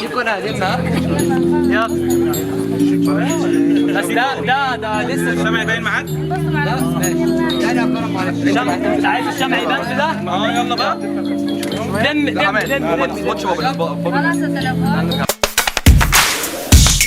كنا هدمنا يلا بس ده ده ده لسه الشمع باين معاك؟ لا ماشي يعني اكرم عليك الشمع انت عايز الشمع يبان في ده اه يلا بقى لم لم لم لم خلاص التليفون